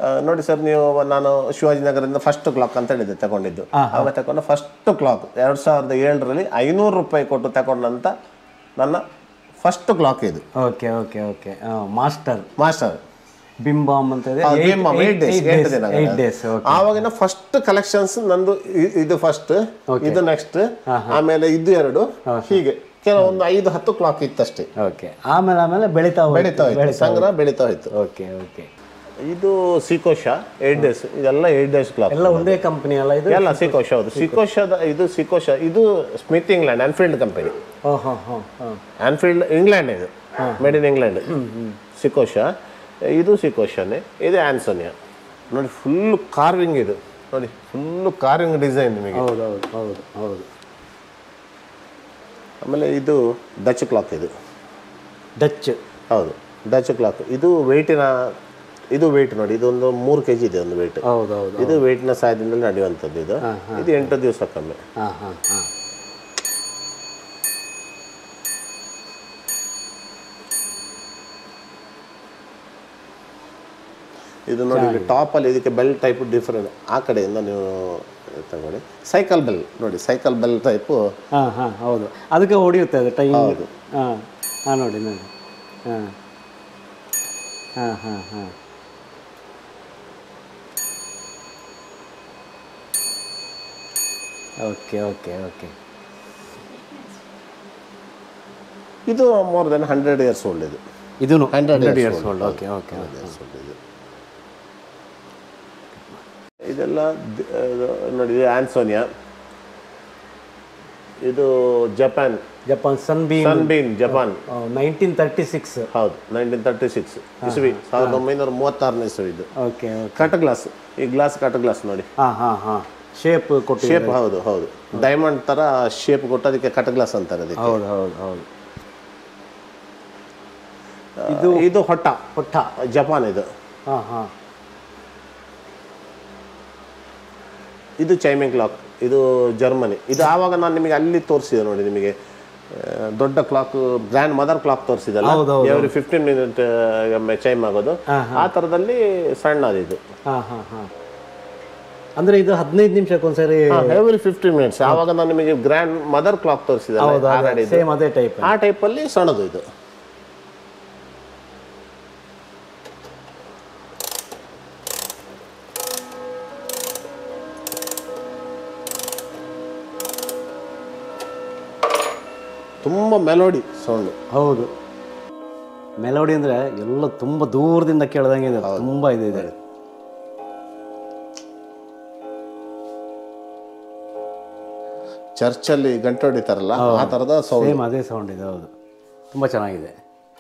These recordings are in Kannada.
ನೋಡಿ ಸರ್ ನೀವು ನಾನು ಶಿವಾಜಿನಗರದಿಂದ ಫಸ್ಟ್ ಕ್ಲಾಕ್ ಅಂತ ಹೇಳಿದ್ದೆ ತಗೊಂಡಿದ್ದು ಆವಾಗ ತಗೊಂಡು ಫಸ್ಟ್ ಕ್ಲಾಕ್ ಎರಡು ಸಾವಿರದ ಏಳರಲ್ಲಿ ಐನೂರು ರೂಪಾಯಿ ಕೊಟ್ಟು ತಗೊಂಡಂತ ನನ್ನ ಫಸ್ಟ್ ಕ್ಲಾಕ್ ಇದು okay okay okay master master ಬಿಂಬಾಮ್ ಅಂತ ಇದೆ ಏಟ್ ಡೇಸ್ ಆವಾಗಿನ ಫಸ್ಟ್ ಕಲೆಕ್ಷನ್ಸ್ ನಂದು ಇ- ಇದು ಫಸ್ಟ್ ಇದು ನೆಕ್ಸ್ಟ್ ಆಮೇಲೆ ಇದು ಎರಡು ಹೀಗೆ ಕೆಲವೊಂದು ಐದು ಹತ್ತು ಕ್ಲಾಕ್ ಇತ್ತಷ್ಟೇ ಓಕೆ ಆಮೇಲೆ ಆಮೇಲೆ ಬೆಳಿತಾ ಬೆಳೀತಾ ಹೋಯ್ತು ಸಂಗ್ರಹ ಬೆಳೀತಾ ಹೋಯ್ತು ಓಕೆ ಓಕೆ ಇದು ಸಿಕೋಶ ಏಟ್ ಡೇಸ್ ಇದೆಲ್ಲ ಏಟ್ ಡೇಸ್ ಕ್ಲಾಕ್ ಎಲ್ಲ ಒಂದೇ ಕಂಪನಿ ಅಲ್ಲ ಇದು ಎಲ್ಲ ಸಿಕೋಶ ಹೌದು ಸಿಕೋಶದ ಇದು ಸಿಕೋಶ ಇದು ಸ್ಮಿತ್ ಇಂಗ್ಲೆಂಡ್ ಆನ್ಫೀಲ್ಡ್ ಕಂಪನಿ ಓ ಹೋ ಹೋ ಹೋ ಆನ್ಫೀಲ್ಡ್ ಇಂಗ್ಲೆಂಡ್ ಇದು ಮೇಡ್ ಇನ್ ಇಂಗ್ಲೆಂಡ್ ಸಿಕೋಶ ಇದು ಸಿಕೋಶನೇ ಇದು ಆನ್ಸೋನಿಯಾ ನೋಡಿ ಫುಲ್ ಕಾರ್ವಿಂಗ್ ಇದು ನೋಡಿ ಫುಲ್ ಕಾರ್ವಿಂಗ್ ಡಿಸೈನ್ ನಿಮಗೆ ಹೌದು ಹೌದು ಹೌದು ಹೌದು ಆಮೇಲೆ ಇದು ಡಚ್ ಕ್ಲಾಕ್ ಇದು ಡಚ್ ಹೌದು ಡಚ್ ಕ್ಲಾಕ್ ಇದು ವೆಯ್ಟಿನ ಇದು ವೆಯ್ಟ್ ನೋಡಿ ಇದೊಂದು ಮೂರು ಕೆ ಜಿ ಇದೆ ಒಂದು ವೆಯ್ಟ್ ಹೌದು ಹೌದು ಇದು ವೆಯ್ಟ್ನ ಸಹಾಯದಿಂದ ನಡೆಯುವಂಥದ್ದು ಇದು ಇದು ಎಂಟು ದಿವಸಕ್ಕೊಮ್ಮೆ ಹಾಂ ಹಾಂ ಹಾಂ ಇದು ನೋಡಿ ಟಾಪ್ ಅಲ್ಲಿ ಇದಕ್ಕೆ ಬೆಲ್ ಟೈಪ್ ಡಿಫರೆಂಟ್ ಆ ಕಡೆಯಿಂದ ನೀವು ತಗೊಳ್ಳಿ ಸೈಕಲ್ ಬೆಲ್ ನೋಡಿ ಸೈಕಲ್ ಬೆಲ್ ಟೈಪು ಹಾಂ ಹಾಂ ಹೌದು ಅದಕ್ಕೆ ಹೊಡೆಯುತ್ತೆ ಅದು ಟೈಮ್ ಹೌದು. ಹಾಂ ಹಾಂ ನೋಡಿ ನೋಡಿ ಹಾಂ ಹಾಂ ಹಾಂ ಹಾಂ ಓಕೆ ಓಕೆ ಓಕೆ ಇದು more than hundred years old ಇದು ಇದೂ hundred hundred years years old okay okay years old ಇದು ಇದೆಲ್ಲ ದ- ಇದು ನೋಡಿ ಇದು ಆನ್ಸೋನಿಯಾ ಇದು Japan Japan sun beam Sunbeam Japan nineteen thirty six ಹೌದು ನೈನ್ಟೀನ್ ತರ್ಟಿ ಸಿಕ್ಸ್ ಇಸ್ವಿ ಸಾವಿರದ ಒಂಬೈನೂರ ಮೂವತ್ತಾರನೇ ಇಸ್ವಿ ಇದು ಓಕೆ ಓಕೆ ಕಟ್ ಗ್ಲಾಸ್ ಈ ಗ್ಲಾಸ್ ಕಟ್ ಗ್ಲಾಸ್ ನೋಡಿ ಹಾಂ ಹಾಂ ಹಾಂ ಶೇಪ್ ಕೊಟ್ಟು ಶೇಪ್ ಹೌದು ಹೌದು ಡೈಮಂಡ್ ತರ ಶೇಪ್ ಕೊಟ್ಟು ಅದಕ್ಕೆ ಕಟ್ ಗ್ಲಾಸ್ ಅಂತಾರೆ ಅದಕ್ಕೆ ಹೌದು ಹೌದು ಹೌದು ಇದು ಇದು ಹೊಟ್ಟ ಪುಟ್ಟ ಜಪಾನ್ ಇದು ಹಾಂ ಹಾಂ ಇದು ಚೈಮಿಂಗ್ ಕ್ಲಾಕ್ ಇದು ಜರ್ಮನಿ ಇದು ಆವಾಗ ನಾನು ನಿಮಗೆ ಅಲ್ಲಿ ತೋರಿಸಿದೆ ನೋಡಿ ನಿಮಗೆ ಆ, ದೊಡ್ಡ ಕ್ಲಾಕ್ ಗ್ರ್ಯಾಂಡ್ ಮದರ್ ಕ್ಲಾಕ್ ತೋರಿಸಿದಲ್ಲ ಹೌದು, ಹೌದು, ಎವ್ರಿ ಫಿಫ್ಟೀನ್ ಮಿನಿಟ್ ಒಮ್ಮೆ ಚೈಮ್ ಆಗೋದು ಆ ಥರದಲ್ಲಿ ಸಣ್ಣದು ಇದು ಹಾಂ ಹಾಂ ಹಾಂ ಅಂದರೆ ಇದು ಹದಿನೈದು ನಿಮಿಷಕ್ಕೊಂದ್ಸರಿ ಎವ್ರಿ ಫಿಫ್ಟೀನ್ ಮಿನಿಟ್ಸ್ ಆವಾಗ ನಾನು ನಿಮಗೆ ಗ್ರ್ಯಾಂಡ್ ಮದರ್ ಕ್ಲಾಕ್ ತೋರಿಸಿದಲ್ಲ ಆಲ್ರೆಡಿ ಇದು. ಸೇಮ್ ಅದೇ ಟೈಪ್ ಆ ಟೈಪಲ್ಲಿ ಸಣ್ಣದು ಇದು ತುಂಬ ಮೆಲೋಡಿ ಸೌಂಡ್ ಹೌದು ಮೆಲೋಡಿ ಅಂದರೆ ಎಲ್ಲ ತುಂಬ ದೂರದಿಂದ ಕೇಳ್ದಂಗೆ ಇದೆ ತುಂಬ ಇದು ಇದೆ ಚರ್ಚಲ್ಲಿ ಗಂಟೆ ಹೊಡಿತಾರಲ್ಲ ಆ ಥರದ ಸೌಂಡ್ ಸೇಮ್ ಅದೇ ಸೌಂಡ್ ಇದೆ ಹೌದು ತುಂಬ ಚೆನ್ನಾಗಿದೆ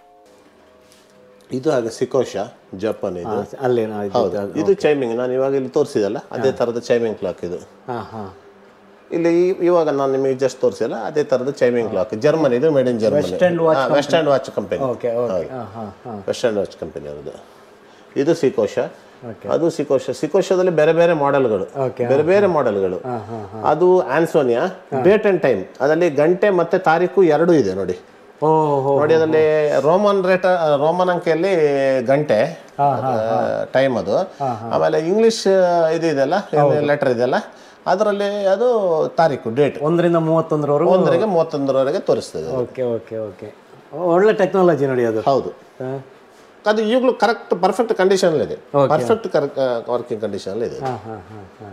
ಇದು ಹಾಗೆ ಸಿಕೋಶ ಜಪಾನ್ ಇದು ಆ, ಅಲ್ಲಿ ನಾವು ಇದು- ಹೌದು ಇದು ಚೈಮಿಂಗ್ ನಾನು ಇವಾಗ ಇಲ್ಲಿ ತೋರಿಸಿದಲ್ಲ ಅದೇ ಥರದ ಚೈಮಿಂಗ್ ಕ್ಲಾಕ್ ಇದು ಹಾಂ ಹಾಂ ಇಲ್ಲಿ ಈ- ಇವಾಗ ನಾನು ನಿಮಗೆ ಜಸ್ಟ್ ತೋರಿಸಿಲ್ಲ ಅದೇ ಥರದ ಚೈಮಿಂಗ್ ಕ್ಲಾಕ್ ಜರ್ಮನಿ ಇದು made in Germany West End watch west end watch company okay okay ಹಾಂ ಹಾಂ ಹಾಂ ವೆಸ್ಟ್ ಆ್ಯಂಡ್ ವಾಚ್ ಕಂಪನಿ ಅವ್ರದ್ದು ಇದು ಸಿಕೋಶ ಅದು ಸಿಕೋಶ ಸಿಕೋಶದಲ್ಲಿ ಬೇರೆ ಬೇರೆ ಮಾಡೆಲ್ಗಳು Okay. ಬೇರೆ ಬೇರೆ ಮಾಡೆಲ್ಗಳು ಅದು ಆನ್ಸೋನಿಯಾ ಡೇಟ್ ಅಂಡ್ ಟೈಮ್ ಅದರಲ್ಲಿ ಗಂಟೆ ಮತ್ತೆ ತಾರೀಕು ಎರಡೂ ಇದೆ ನೋಡಿ ಓ ಹೋ ನೋಡಿ ಅದರಲ್ಲಿ ರೋಮನ್ ರೇಟ ರೋಮನ್ ಅಂಕೆಯಲ್ಲಿ ಗಂಟೆ ಟೈಮ್ ಅದು ಆಮೇಲೆ ಇಂಗ್ಲಿಷ್ ಇದು ಇದೆಯಲ್ಲ ಲೆಟರ್ ಇದೆಯಲ್ಲ ಅದರಲ್ಲಿ ಅದು ತಾರೀಕು ಡೇಟ್ ಒಂದರಿಂದ ಮೂವತ್ತೊಂದರವರೆಗೂ ಒಂದರಿಗೆ ಮೂವತ್ತೊಂದರವರೆಗೆ ತೋರಿಸ್ತದೆ ಓಕೆ ಓಕೆ ಓಕೆ ಒಳ್ಳೆ ಟೆಕ್ನಾಲಜಿ ನೋಡಿ ಅದು ಹೌದು ಹಾಂ ಅದು ಈಗಲೂ ಕರೆಕ್ಟ್ ಪರ್ಫೆಕ್ಟ್ ಕಂಡೀಷನ್ ಇದೆ ಪರ್ಫೆಕ್ಟ್ ವರ್ಕಿಂಗ್ ಕಂಡೀಷನ್ ಇದೆ ಹಾಂ ಹಾಂ ಹಾಂ ಹಾಂ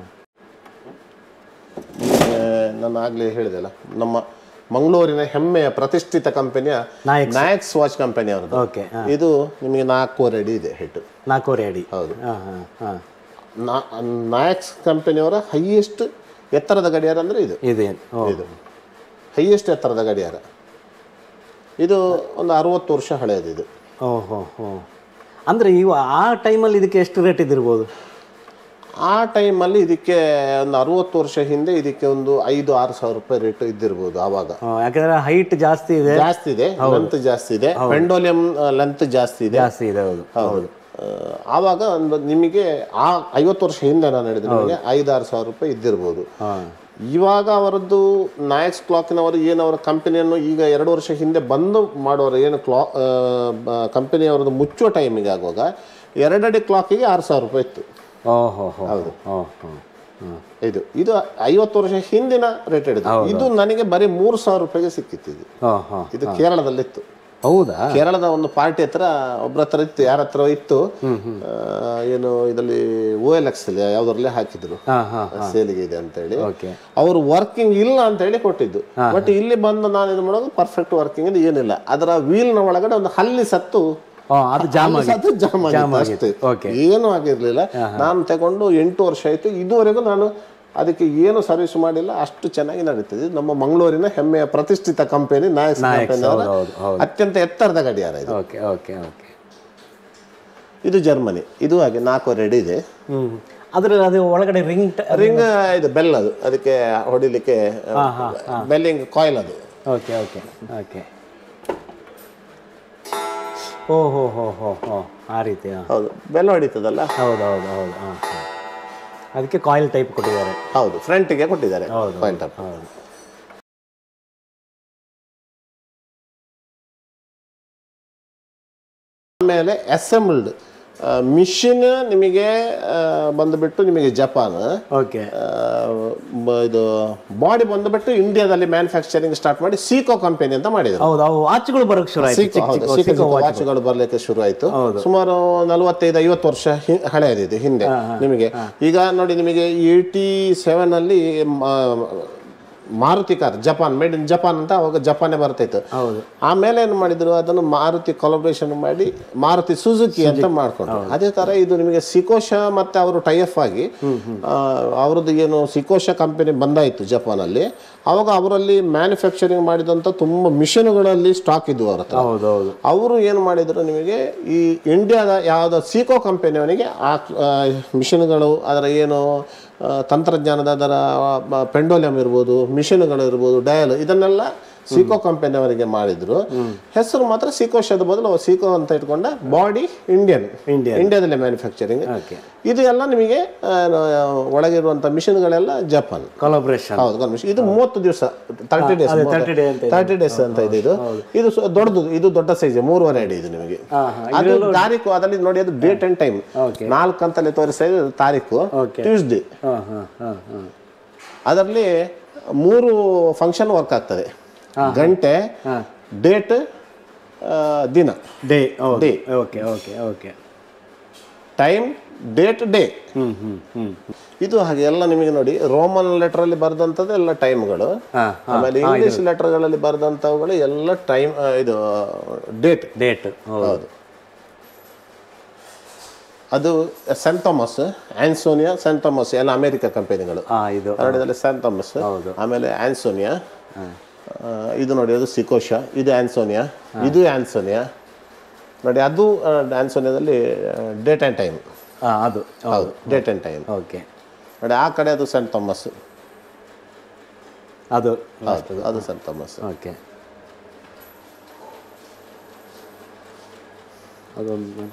ನಿಮಗೆ ನಾನು ಆಗಲೇ ಹೇಳಿದೆಲ್ಲ ನಮ್ಮ ಮಂಗಳೂರಿನ ಹೆಮ್ಮೆಯ ಪ್ರತಿಷ್ಠಿತ ಕಂಪನಿಯ ನಾಯಕ್ಸ್. ನಾಯಕ್ಸ್ ವಾಚ್ ಕಂಪನಿ ಅವರದ್ದು ಓಕೆ ಹಾಂ ಇದು ನಿಮಗೆ ನಾಲ್ಕೂವರೆ ಅಡಿ ಇದೆ ಹಿಟ್ಟು ನಾಲ್ಕೂವರೆ ಅಡಿ ಹೌದು ಹಾಂ ಹಾಂ ಹಾಂ ನಾ ನಾಯಕ್ಸ್ ಕಂಪನಿಯವರ ಹೈಯೆಸ್ಟ್ ಎತ್ತರದ ಗಡಿಯಾರ ಅಂದರೆ ಇದು ಇದೆ ಓ ಇದು ಹೈಯೆಸ್ಟ್ ಎತ್ತರದ ಗಡಿಯಾರ ಇದು ಒಂದು ಅರುವತ್ತು ವರ್ಷ ಹಳೆಯದು ಇದು ಓಹೋ ಹೋ ಅಂದರೆ ಇವು ಆ ಟೈಮಲ್ಲಿ ಇದಕ್ಕೆ ಎಷ್ಟು ರೇಟ್ ಇದ್ದಿರ್ಬೋದು ಆ ಟೈಮಲ್ಲಿ ಇದಕ್ಕೆ ಒಂದು ಅರುವತ್ತು ವರ್ಷ ಹಿಂದೆ ಇದಕ್ಕೆ ಒಂದು ಐದು ಆರು ಸಾವಿರ ರೂಪಾಯಿ ರೇಟ್ ಇದ್ದಿರ್ಬೋದು ಆವಾಗ ಆ, ಯಾಕಂದ್ರೆ ಹೈಟ್ ಜಾಸ್ತಿ ಇದೆ ಜಾಸ್ತಿ ಇದೆ ಲೆಂತ್ ಜಾಸ್ತಿ ಇದೆ ಪೆಂಡೋಲಿಯಂ ಲೆಂತ್ ಜಾಸ್ತಿ ಇದೆ ಜಾಸ್ತಿ ಇದೆ ಹೌದು ಹೌದು ಆ, ಆವಾಗ ಒಂದು ನಿಮಗೆ ಆ ಐವತ್ತು ವರ್ಷ ಹಿಂದೆ ನಾನು ಹೇಳಿದ್ರೆ ನಿಮಗೆ ಐದಾರು ಸಾವಿರ ರೂಪಾಯಿ ಇದ್ದಿರ್ಬೋದು ಹಾಂ ಇವಾಗ ಅವರದ್ದು ನಾಯಕ್ಸ್ ಕ್ಲಾಕಿನವರು ಏನು ಅವರ ಕಂಪನಿಯನ್ನು ಈಗ ಎರಡು ವರ್ಷ ಹಿಂದೆ ಬಂದು ಮಾಡೋರು ಏನು ಕ್ಲಾ ಕಂಪನಿ ಅವರದ್ದು ಮುಚ್ಚುವ ಟೈಮಿಗೆ ಆಗುವಾಗ ಎರಡಡಿ ಕ್ಲಾಕಿಗೆ ಆರು ಸಾವಿರ ರೂಪಾಯಿ ಇತ್ತು ಓಹೋ ಹೋ ಹೌದು ಹೋ ಹೋ ಹ್ಮ್. ಇದು ಇದು ಐವತ್ತು ವರ್ಷ ಹಿಂದಿನ ರೇಟ್ ಹಿಡಿದು ಇದು ನನಗೆ ಬರೀ ಮೂರು ಸಾವಿರ ರೂಪಾಯಿಗೆ ಸಿಕ್ಕಿತ್ತು ಇದು ಹೋ ಹೋ ಇದು ಕೇರಳದಲ್ಲಿತ್ತು ಹೌದಾ ಕೇರಳದ ಒಂದು ಪಾರ್ಟಿ ಹತ್ರ ಒಬ್ರ ಹತ್ರ ಇತ್ತು ಯಾರ ಹತ್ರ ಇತ್ತು ಆ, ಏನು ಇದರಲ್ಲಿ ಓ ಎಲ್ ಎಕ್ಸ್ ಯಾವ್ದ್ರಲ್ಲೇ ಹಾಕಿದ್ರು ಹಾ ಹಾ ಸೇಲಿಗೆ ಇದೆ ಅಂತ ಹೇಳಿ ಓಕೆ ಅವರು ವರ್ಕಿಂಗ್ ಇಲ್ಲ ಅಂತ ಹೇಳಿ ಕೊಟ್ಟಿದ್ದು ಬಟ್ ಇಲ್ಲಿ ಬಂದು ನಾನು ಇದು ಮಾಡೋದು ಪರ್ಫೆಕ್ಟ್ ವರ್ಕಿಂಗ್ ಇದು ಏನಿಲ್ಲ ಅದರ ವೀಲ್ನ ಒಳಗಡೆ ಒಂದು ಹಲ್ಲಿ ಸತ್ತು ಓ ಅದು ಜಾಮ್ ಹಲ್ಲಿ ಸತ್ತು ಜಾಮ್ ಆಗಿತ್ತು ಅಷ್ಟೇ Okay. ಏನು ಆಗಿರ್ಲಿಲ್ಲ ನಾನು ತಗೊಂಡು ಎಂಟು ವರ್ಷ ಆಯ್ತು ಇದುವರೆಗೂ ನಾನು ಅದಕ್ಕೆ ಏನು ಸರ್ವಿಸ್ ಮಾಡಿಲ್ಲ ಅಷ್ಟು ಚೆನ್ನಾಗಿ ನಡೀತದೆ ಇದು ನಮ್ಮ ಮಂಗಳೂರಿನ ಹೆಮ್ಮೆಯ ಪ್ರತಿಷ್ಠಿತ ಕಂಪನಿ ನಾಯಕ್ ಕಂಪನಿ ಹೌದು ಹೌದು ಹೌದು ಅತ್ಯಂತ ಎತ್ತರದ ಗಡಿಯಾರ ಇದು ಓಕೆ ಓಕೆ ಓಕೆ ಇದು ಜರ್ಮನಿ ಇದು ಹಾಗೆ ನಾಲ್ಕೂವರೆ ಅಡಿ ಇದೆ ಹ್ಮ್ ಅದ್ರ ಅದು ಒಳಗಡೆ ರಿಂಗ್ ರಿಂಗ್ ಇದು ಬೆಲ್ ಅದು ಅದಕ್ಕೆ ಹೊಡಿಲಿಕ್ಕೆ ಬೆಲ್ಲಿಂಗ್ ಕಾಯಿಲ್ ಅದು ಓಕೆ ಓಕೆ ಓಕೆ ಓ ಹೋ ಹೋ ಹೋ ಹೋ ಆ ರೀತಿ ಹಾಂ ಹೌದು ಬೆಲ್ ಹೊಡಿತದಲ್ಲ ಹೌದು ಹೌದು ಹೌದು ಹಾಂ ಹಾಂ ಅದಕ್ಕೆ ಕಾಯಿಲ್ ಟೈಪ್ ಕೊಟ್ಟಿದ್ದಾರೆ ಹೌದು ಫ್ರಂಟಿಗೆ ಕೊಟ್ಟಿದ್ದಾರೆ ಪಾಯಿಂಟ್ ಅಪ್ ಹೌದು ಆಮೇಲೆ ಅಸೆಂಬಲ್ಡ್ ಮಿಷಿನ್ ನಿಮಗೆ ಆ, ಬಂದುಬಿಟ್ಟು ನಿಮಗೆ ಜಪಾನ್ ಓಕೆ ಆ, ಬ- ಇದು ಬಾಡಿ ಬಂದುಬಿಟ್ಟು ಇಂಡಿಯಾದಲ್ಲಿ ಮ್ಯಾನುಫ್ಯಾಕ್ಚರಿಂಗ್ ಸ್ಟಾರ್ಟ್ ಮಾಡಿ ಸೀಕೋ ಕಂಪನಿ ಅಂತ ಮಾಡಿದ್ರು ಹೌದು ಅವು ವಾಚ್ಗಳು ಬರೋಕ್ಕೆ ಶುರು ಆಯ್ತು ಸೀಕೋ ಹೌದು, ಸೀಕೋ ವಾಚ್ಗಳು ಬರ್ಲಿಕ್ಕೆ ಶುರು ಆಯ್ತು ಸುಮಾರು ನಲವತ್ತೈದು ಐವತ್ತು ವರ್ಷ ಹಿ- ಹಳೆಯದಿದೆ ಹಿಂದೆ ನಿಮಗೆ ಈಗ ನೋಡಿ ನಿಮಗೆ ಏಯ್ಟಿ ಸೆವೆನ್ ಅಲ್ಲಿ ಮ- Maruti car Japan made in Japan ಅಂತ ಅವಾಗ ಜಪಾನೇ ಬರ್ತಿತ್ತು ಹೌದು ಆಮೇಲೆ ಏನು ಮಾಡಿದ್ರು ಅದನ್ನು ಮಾರುತಿ ಕೊಲಬ್ರೇಷನ್ ಮಾಡಿ ಮಾರುತಿ ಸುಜುಕಿ ಅಂತ ಮಾಡ್ಕೊಂಡ್ರು ಅದೇ ತರ ಇದು ನಿಮಗೆ ಸಿಕೋಶ ಮತ್ತೆ ಅವರು ಟೈಅಪ್ ಆಗಿ ಆ, ಅವ್ರದ್ದು ಏನು ಸಿಕೋಶ ಕಂಪನಿ ಬಂದಾಯಿತು ಜಪಾನಲ್ಲಿ ಅವಾಗ ಅವರಲ್ಲಿ ಮ್ಯಾನುಫ್ಯಾಕ್ಚರಿಂಗ್ ಮಾಡಿದಂಥ ತುಂಬ ಮಿಷನ್ಗಳಲ್ಲಿ ಸ್ಟಾಕ್ ಇದ್ವು ಅವ್ರ ಹತ್ರ ಹೌದು ಹೌದು ಅವರು ಏನು ಮಾಡಿದ್ರು ನಿಮಗೆ ಈ ಇಂಡಿಯಾದ ಯಾವುದೋ ಸೀಕೋ ಕಂಪನಿಯವನಿಗೆ ಆ ಮಿಷನ್ಗಳು ಅದರ ಏನು ಆ, ತಂತ್ರಜ್ಞಾನದ ಅದರ ಪೆಂಡೋಲಿಯಂ ಇರ್ಬೋದು ಮಿಷನ್ಗಳು ಇರ್ಬೋದು ಡಯಲ್ ಇದನ್ನೆಲ್ಲ ಸೀಕೋ ಕಂಪನಿಯವರಿಗೆ ಮಾಡಿದ್ರು ಹೆಸರು ಮಾತ್ರ ಸೀಕೋಶದ ಬದಲು ಅವು ಸೀಕೋ ಅಂತ ಇಟ್ಕೊಂಡ ಬಾಡಿ ಇಂಡಿಯನ್ Indian. ಇಂಡಿಯಾದಲ್ಲೇ ಮ್ಯಾನುಫ್ಯಾಕ್ಚರಿಂಗ್ ಓಕೆ ಇದು ಎಲ್ಲ ನಿಮಗೆ ಆ, ಒಳಗಿರುವಂಥ ಮಿಷನ್ಗಳೆಲ್ಲ ಜಪಾನ್ ಕೊಲಾಬ್ರೇಷನ್ ಹೌದು ಗಮನಿಸಿ ಇದು ಮೂವತ್ತು ದಿವಸ ತರ್ಟಿ ಡೇಸ್ ತರ್ಟಿ ಡೇ ಅಂತ ತರ್ಟಿ ಡೇಸ್ ಅಂತ ಇದೆ ಇದು ಇದು ಸ್ವ- ದೊಡ್ಡದು ಇದು ದೊಡ್ಡ ಸೈಜ್ ಮೂರುವರೆ ಅಡಿ ಇದು ನಿಮಗೆ ಹಾಂ ಹಾಂ ಅದು ತಾರೀಕು ಅದರಲ್ಲಿ ನೋಡಿ ಅದು ಡೇಟ್ ಅಂಡ್ ಟೈಮ್ ಓಕೆ ನಾಲ್ಕು ಅಂತಲ್ಲಿ ತೋರಿಸ್ತಾ ಇದೆ ತಾರೀಕು ಓಕೆ ಟ್ಯೂಸ್ಡೇ ಹಾಂ ಹಾಂ ಹಾಂ ಹಾಂ ಅದರಲ್ಲಿ ಮೂರು ಫಂಕ್ಷನ್ ವರ್ಕ್ ಆಗ್ತದೆ ಗಂಟೆ ಹಾಂ ಡೇಟ್ ದಿನ ಡೇ ಹೌದು Day. Okay okay okay time date day ಹ್ಞೂ ಹ್ಞೂ ಹ್ಞೂ ಇದು ಹಾಗೆ ಎಲ್ಲ ನಿಮಗೆ ನೋಡಿ ರೋಮನ್ ಲೆಟರ್ ಅಲ್ಲಿ ಬರೆದಂಥದ್ದು ಎಲ್ಲ ಟೈಮ್ಗಳು ಹಾಂ ಆಮೇಲೆ ಇಂಗ್ಲಿಷ್ ಲೆಟರ್ಗಳಲ್ಲಿ ಬರೆದಂಥವುಗಳು ಎಲ್ಲ ಟೈಮ್ ಇದು ಡೇಟ್ ಡೇಟ್ ಹೌದು ಹೌದು ಅದು Saint Thomas Ansonia Saint Thomas ಎಲ್ಲ ಅಮೆರಿಕ ಕಂಪನಿಗಳು ಹಾಂ ಇದು ಕನ್ನಡದಲ್ಲಿ ಸೆಂಟ್ ಥಾಮಸ್ ಹೌದು. ಆಮೇಲೆ ಆನ್ಸೋನಿಯಾ ಆ, ಇದು ನೋಡಿ ಅದು ಸಿಕೋಶ ಇದು ಆನ್ಸೋನಿಯಾ ಇದು ಆನ್ಸೋನಿಯಾ ನೋಡಿ ಅದು ಆ, ಆನ್ಸೋನಿಯಾದಲ್ಲಿ ಡೇಟ್ ಆ್ಯಂಡ್ ಟೈಮ್ ಹಾಂ ಅದು ಹೌದು ಡೇಟ್ ಆ್ಯಂಡ್ ಟೈಮ್ ಓಕೆ ನೋಡಿ ಆ ಕಡೆ ಅದು ಸೆಂಟ್ ಥಾಮಸ್ ಅದು ಹೌದು ಅದು ಸೆಂಟ್ ಥಾಮಸ್ ಓಕೆ ಅದೊಂದು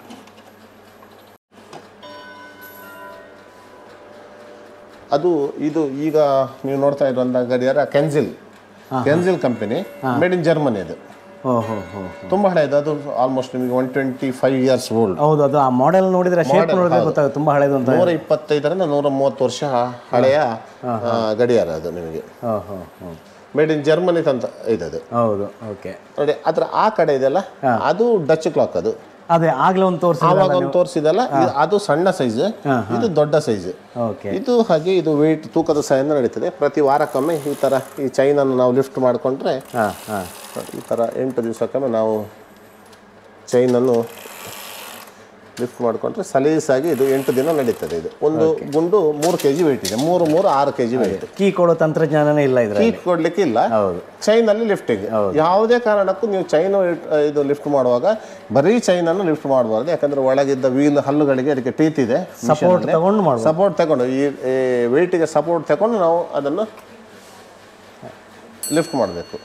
ಅದು ಇದು ಈಗ ನೀವು ನೋಡ್ತಾ ಇರುವಂಥ ಗಡಿಯಾರ Kienzle Kienzle company made in Germany ಅದು ಓ ಹೋ ಹೋ ತುಂಬ ಹಳೆಯದು ಅದು ಆಲ್ಮೋಸ್ಟ್ ನಿಮಗೆ one twenty five years old ಹೌದು ಅದು ಆ ಮಾಡೆಲ್ ನೋಡಿದ್ರೆ ಶೇಪ್ ನೋಡಿದ್ರೆ ಗೊತ್ತಾಗುತ್ತೆ ತುಂಬ ಹಳೇದು ಅಂತ ನೂರ ಇಪ್ಪತ್ತೈದರಿಂದ ನೂರ ಮೂವತ್ತು ವರ್ಷ ಹಳೆಯ ಆ, ಗಡಿಯಾರ ಅದು ನಿಮಗೆ ಹೋ ಹೋ ಹೋ ಮೇಡ್ ಇನ್ ಜರ್ಮನಿ ಅಂತ ಇದದು ಹೌದು ಓಕೆ ನೋಡಿ ಅದ್ರ ಆ ಕಡೆ ಇದೆಲ್ಲ ಅದು ಡಚ್ ಕ್ಲಾಕ್ ಅದು ಅದೇ ಆಗ್ಲೇ ಒಂದು ತೋರಿಸಿ ಆವಾಗ ಒಂದು ತೋರಿಸಿದಲ್ಲ ಅದು ಸಣ್ಣ ಸೈಜ್ ಇದು ದೊಡ್ಡ ಸೈಜ್ ಓಕೆ ಇದು ಹಾಗೆ ಇದು ವೆಯ್ಟ್ ತೂಕದ ಸಹಾಯದಿಂದ ನಡೀತದೆ ಪ್ರತಿ ವಾರಕ್ಕೊಮ್ಮೆ ಈ ಥರ ಈ ಚೈನನ್ನು ನಾವು ಲಿಫ್ಟ್ ಮಾಡಿಕೊಂಡ್ರೆ ಹಾಂ ಹಾಂ ಈ ಥರ ಎಂಟು ದಿವಸಕ್ಕೊಮ್ಮೆ ನಾವು ಚೈನನ್ನು ಲಿಫ್ಟ್ ಮಾಡಿಕೊಂಡ್ರೆ ಸಲೀಸಾಗಿ ಇದು ಎಂಟು ದಿನ ನಡೀತದೆ ಇದು ಒಂದು ಗುಂಡು ಮೂರು ಕೆ ಜಿ ವೆಯ್ಟ್ ಇದೆ ಮೂರು ಮೂರು ಆರು ಕೆ ಜಿ ವೆಯ್ಟ್ ಕೀ ಕೊಡೋ ತಂತ್ರಜ್ಞಾನನೇ ಇಲ್ಲ ಇದ್ರಲ್ಲಿ ಹೀಟ್ ಕೊಡ್ಲಿಕ್ಕೆ ಇಲ್ಲ ಹೌದು ಚೈನಲ್ಲಿ ಲಿಫ್ಟಿಂಗ್ ಯಾವುದೇ ಕಾರಣಕ್ಕೂ ನೀವು ಚೈನ್ ಇದು ಲಿಫ್ಟ್ ಮಾಡುವಾಗ ಬರೀ ಚೈನನ್ನು ಲಿಫ್ಟ್ ಮಾಡಬಾರ್ದು ಯಾಕಂದ್ರೆ ಒಳಗಿದ್ದ ವೀಲ್ ಹಲ್ಲುಗಳಿಗೆ ಅದಕ್ಕೆ ಟೀತ್ ಇದೆ ಸಪೋರ್ಟ್ ತಗೊಂಡು ಮಾಡ್ಬೋದು ಸಪೋರ್ಟ್ ತಗೊಂಡು ಈ ವೆಯ್ಟಿಗೆ ಸಪೋರ್ಟ್ ತಗೊಂಡು ನಾವು ಅದನ್ನು ಲಿಫ್ಟ್ ಮಾಡಬೇಕು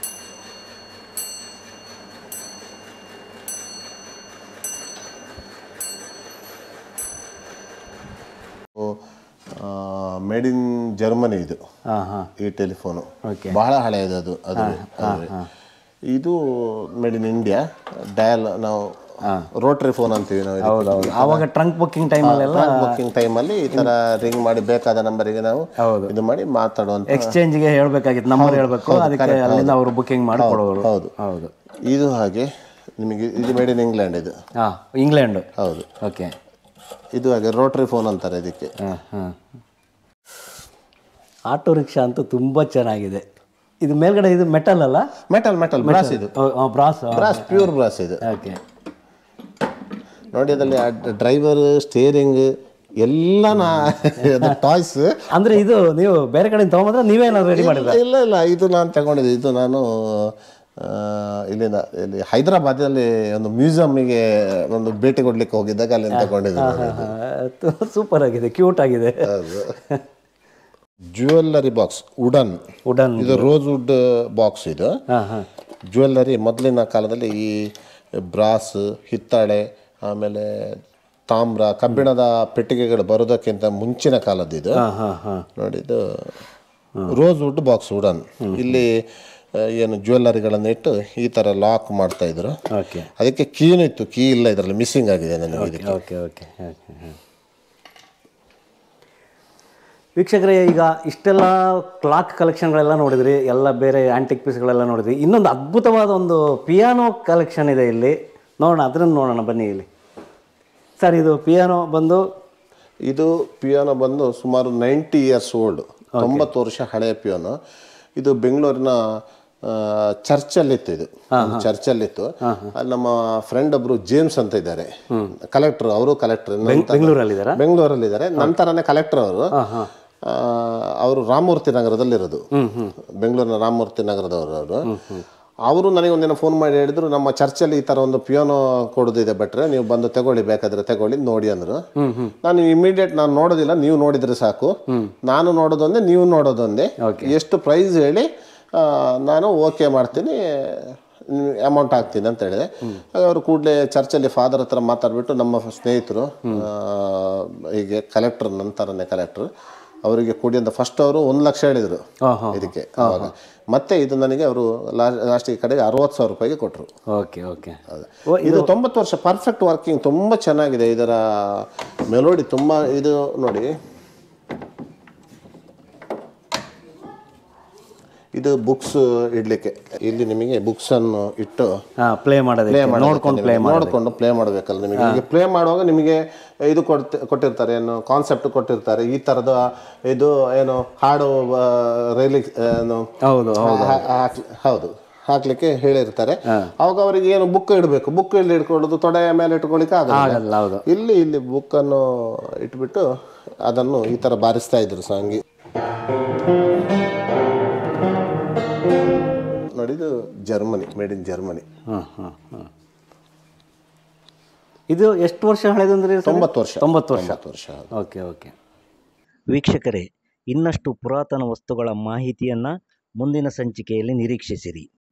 ಮೇಡ್ ಇನ್ ಜರ್ಮನಿ ಇದು ಹಾಂ ಹಾಂ ಈ ಟೆಲಿಫೋನು ಓಕೆ ಬಹಳ ಹಳೆಯದು ಅದು ಅದು ಅದು. ಇದು ಮೇಡ್ ಇನ್ ಇಂಡಿಯಾ ಡಯಲ್ ನಾವು ರೋಟ್ರಿ ಫೋನ್ ಅಂತೀವಿ ನಾವು ಇದಕ್ಕೆ. ಹೌದೌದು ಆವಾಗ ಟ್ರಂಕ್ ಬುಕ್ಕಿಂಗ್ ಟೈಮಲ್ಲೆಲ್ಲ ಬುಕ್ಕಿಂಗ್ ಟೈಮಲ್ಲಿ ಈ ತರ ರಿಂಗ್ ಮಾಡಿ ಬೇಕಾದ ನಂಬರಿಗೆ ನಾವು ಹೌದು. ಇದು ಮಾಡಿ ಮಾತಾಡುವಂತ ಎಕ್ಸ್ಚೇಂಜ್ಗೆ ಹೇಳ್ಬೇಕಾಗಿತ್ತು ನಂಬರ್ ಹೇಳ್ಬೇಕು ಅದಕ್ಕೆ ಅಲ್ಲಿಂದ ಅವರು ಬುಕ್ಕಿಂಗ್ ಮಾಡಿ ಕೊಡೋರು ಹೌದು ಹೌದು ಇದು ಹಾಗೆ ನಿಮಗೆ ಇದು ಮೇಡ್ ಇನ್ ಇಂಗ್ಲೆಂಡ್ ಇದು ಹಾಂ ಇಂಗ್ಲೆಂಡ್ ಹೌದು ಓಕೆ ಇದು ಹಾಗೆ ರೋಟ್ರಿ ಫೋನ್ ಅಂತಾರೆ ಇದಕ್ಕೆ ಹಾಂ ಹಾಂ ಆಟೋ ರಿಕ್ಷಾ ಅಂತೂ ತುಂಬ ಚೆನ್ನಾಗಿದೆ ಇದು ಮೇಲ್ಗಡೆ ಇದು ಮೆಟಲ್ ಅಲ್ಲ ಮೆಟಲ್ ಮೆಟಲ್ ಬ್ರಾಸ್ ಇದು ಬ್ರಾಸ್ ಬ್ರಾಸ್ ಪ್ಯೂರ್ ಬ್ರಾಸ್ ಇದು ಓಕೆ ನೋಡಿ ಅದರಲ್ಲಿ ಡ್ರೈವರ್ ಸ್ಟೇರಿಂಗ್ ಎಲ್ಲ ನಾ ಟಾಯ್ಸ್ ಅಂದ್ರೆ ಇದು ನೀವು ಬೇರೆ ಕಡೆಯಿಂದ ತೊಗೊಂಬಂದ್ರೆ ನೀವೇ ಏನಾದ್ರು ರೆಡಿ ಮಾಡಿದ್ರೆ ಇಲ್ಲ ಇಲ್ಲ ಇದು ನಾನು ತಗೊಂಡಿದ್ದೆ ಇದು ನಾನು ಆ, ಇಲ್ಲಿಂದ ಇಲ್ಲಿ ಹೈದರಾಬಾದಲ್ಲಿ ಒಂದು ಮ್ಯೂಸಿಯಮ್ಗೆ ಒಂದು ಭೇಟಿ ಕೊಡ್ಲಿಕ್ಕೆ ಹೋಗಿದ್ದಾಗ ಅಲ್ಲಿ ತಗೊಂಡಿದ್ದೆ ನೋಡಿ. ಸೂಪರ್ ಆಗಿದೆ ಕ್ಯೂಟ್ ಆಗಿದೆ ಜ್ಯುವೆಲ್ಲರಿ ಬಾಕ್ಸ್ ವುಡನ್ ವುಡನ್ ಇದು ರೋಸ್ ವುಡ್ ಬಾಕ್ಸ್ ಇದು ಹಾಂ ಹಾಂ ಜ್ಯುವೆಲ್ಲರಿ ಮೊದಲಿನ ಕಾಲದಲ್ಲಿ ಈ ಬ್ರಾಸ್ ಹಿತ್ತಾಳೆ ಆಮೇಲೆ ತಾಮ್ರ ಕಬ್ಬಿಣದ ಪೆಟ್ಟಿಗೆಗಳು ಬರೋದಕ್ಕಿಂತ ಮುಂಚಿನ ಕಾಲದ್ದು ಇದು ಹಾಂ ಹಾಂ ಹಾಂ ನೋಡಿ ಇದು ರೋಸ್ ವುಡ್ ಬಾಕ್ಸ್ ವುಡನ್ ಇಲ್ಲಿ ಆ, ಏನು ಜ್ಯುವೆಲ್ಲರಿಗಳನ್ನು ಇಟ್ಟು ಈ ಥರ ಲಾಕ್ ಮಾಡ್ತಾ ಇದ್ರು ಓಕೆ ಅದಕ್ಕೆ ಕೀನು ಇತ್ತು ಕೀ ಇಲ್ಲ ಇದರಲ್ಲಿ ಮಿಸ್ಸಿಂಗ್ ಆಗಿದೆ ನನಗೆ ಇದಕ್ಕೆ ಓಕೆ ಓಕೆ ವೀಕ್ಷಕರೇ ಈಗ ಇಷ್ಟೆಲ್ಲ ಕ್ಲಾಕ್ ಕಲೆಕ್ಷನ್ಗಳೆಲ್ಲ ನೋಡಿದ್ರಿ ಎಲ್ಲ ಬೇರೆ ಆ್ಯಂಟಿಕ್ ಪೀಸ್ಗಳೆಲ್ಲ ನೋಡಿದ್ರಿ ಇನ್ನೊಂದು ಅದ್ಭುತವಾದ ಒಂದು ಪಿಯಾನೋ ಕಲೆಕ್ಷನ್ ಇದೆ ಇಲ್ಲಿ ನೋಡೋಣ ಅದನ್ನು ನೋಡೋಣ ಬನ್ನಿ ಇಲ್ಲಿ ಸರ್ ಇದು ಪಿಯಾನೋ ಬಂದು ಇದು ಪಿಯಾನೋ ಬಂದು ಸುಮಾರು ನೈಂಟಿ ಇಯರ್ಸ್ ಓಲ್ಡ್ ತೊಂಬತ್ತು ವರ್ಷ ಹಳೆಯ ಪಿಯಾನೋ ಇದು ಬೆಂಗಳೂರಿನ ಆ, ಚರ್ಚಲ್ಲಿತ್ತು ಇದು ಒಂದು ಚರ್ಚಲ್ಲಿತ್ತು ಅಲ್ಲಿ ನಮ್ಮ ಫ್ರೆಂಡ್ ಒಬ್ರು ಜೇಮ್ಸ್ ಅಂತ ಇದ್ದಾರೆ ಕಲೆಕ್ಟರ್ ಅವರು ಕಲೆಕ್ಟರ್ ಬೆಂಗಳೂರಲ್ಲಿದ್ದಾರಾ ಬೆಂಗಳೂರಲ್ಲಿದ್ದಾರೆ ನಂತರನೇ ಕಲೆಕ್ಟರ್ ಅವರು ಅವರು ರಾಮಮೂರ್ತಿ ನಗರದಲ್ಲಿರೋದು ಬೆಂಗಳೂರಿನ ರಾಮಮೂರ್ತಿ ನಗರದವರು ಅವರು ಅವರು ನನಗೆ ಒಂದಿನ ಫೋನ್ ಮಾಡಿ ಹೇಳಿದ್ರು ನಮ್ಮ ಚರ್ಚಲ್ಲಿ ಈ ಥರ ಒಂದು ಪಿಯಾನೋ ಕೊಡೋದಿದೆ ಭಟ್ರೆ ನೀವು ಬಂದು ತಗೊಳ್ಳಿ ಬೇಕಾದ್ರೆ ತಗೊಳ್ಳಿ ನೋಡಿ ಅಂದರು ನಾನು ಇಮಿಡಿಯೇಟ್ ನಾನು ನೋಡೋದಿಲ್ಲ ನೀವು ನೋಡಿದ್ರೆ ಸಾಕು ನಾನು ನೋಡೋದೊಂದೇ ನೀವು ನೋಡೋದೊಂದೇ ಎಷ್ಟು ಪ್ರೈಸ್ ಹೇಳಿ ಆ, ನಾನು ಓಕೆ ಮಾಡ್ತೀನಿ ಅಮೌಂಟ್ ಹಾಕ್ತೀನಿ ಅಂತ ಹೇಳಿದೆ ಆಗ ಅವರು ಕೂಡಲೇ ಚರ್ಚಲ್ಲಿ ಫಾದರ್ ಹತ್ರ ಮಾತಾಡ್ಬಿಟ್ಟು ನಮ್ಮ ಸ್ನೇಹಿತರು ಆ, ಹೀಗೆ ಕಲೆಕ್ಟರ್ ನಂತರನೇ ಕಲೆಕ್ಟರ್ ಅವರಿಗೆ ಕೊಡಿ ಅಂತ ಫಸ್ಟ್ ಅವರು ಒಂದು ಲಕ್ಷ ಹೇಳಿದರು ಇದಕ್ಕೆ ಅವಾಗ ಮತ್ತೆ ಇದು ನನಗೆ ಅವರು ಲಾಸ್ಟಿಗೆ ಕಡೆಗೆ ಅರವತ್ತು ಸಾವಿರ ರೂಪಾಯಿಗೆ ಕೊಟ್ಟರು ಓಕೆ ಓಕೆ ಇದು ತೊಂಬತ್ತು ವರ್ಷ ಪರ್ಫೆಕ್ಟ್ ವರ್ಕಿಂಗ್ ತುಂಬ ಚೆನ್ನಾಗಿದೆ ಇದರ ಮೆಲೋಡಿ ತುಂಬ ಇದು ನೋಡಿ ಇದು ಬುಕ್ಸ್ ಇಡ್ಲಿಕ್ಕೆ ಇಲ್ಲಿ ನಿಮಗೆ ಬುಕ್ಸ್ ಅನ್ನು ಇಟ್ಟು ಹಾಂ ಪ್ಲೇ ಮಾಡೋದಕ್ಕೆ ನೋಡ್ಕೊಂಡು ಪ್ಲೇ ನೋಡಿಕೊಂಡು ಪ್ಲೇ ಮಾಡಬೇಕಲ್ಲ ನಿಮಗೆ ಈಗ ಪ್ಲೇ ಮಾಡುವಾಗ ನಿಮಗೆ ಇದು ಕೊಡ್ತಿ ಕೊಟ್ಟಿರ್ತಾರೆ ಏನು ಕಾನ್ಸೆಪ್ಟ್ ಕೊಟ್ಟಿರ್ತಾರೆ ಈ ಥರದ ಇದು ಏನು ಹಾಡು ರೈಲಿ ಏನು ಹೌದು ಹಾ- ಹಾಕ್- ಹೌದು ಹಾಕ್ಲಿಕ್ಕೆ ಹೇಳಿರ್ತಾರೆ ಅವಾಗ ಅವರಿಗೆ ಏನು ಬುಕ್ ಇಡಬೇಕು ಬುಕ್ ಇಲ್ಲಿ ಇಟ್ಕೊಳ್ಳೋದು ತೊಡೆಯ ಮೇಲೆ ಇಟ್ಕೊಳ್ಳಿಕ್ಕೆ ಆಗಲ್ಲ ಆಗಲ್ಲ ಹೌದು ಇಲ್ಲಿ ಇಲ್ಲಿ ಬುಕ್ಕನ್ನು ಇಟ್ಬಿಟ್ಟು ಅದನ್ನು ಈ ಥರ ಬಾರಿಸ್ತಾ ಇದ್ರು ಸಾಂಗಿ ನೋಡಿ ಇದು ಜರ್ಮನಿ ಮೇಡ್ ಇನ್ ಜರ್ಮನಿ ಹಾಂ ಹಾಂ ಹಾಂ ಇದು ಎಷ್ಟು ವರ್ಷ ಹಳೆದು ಅಂದ್ರೆ ತೊಂಬತ್ತು ವರ್ಷ ತೊಂಬತ್ತು ವರ್ಷ ತೊಂಬತ್ತು ವರ್ಷ ಓಕೆ ಓಕೆ ವೀಕ್ಷಕರೇ ಇನ್ನಷ್ಟು ಪುರಾತನ ವಸ್ತುಗಳ ಮಾಹಿತಿಯನ್ನು ಮುಂದಿನ ಸಂಚಿಕೆಯಲ್ಲಿ ನಿರೀಕ್ಷಿಸಿರಿ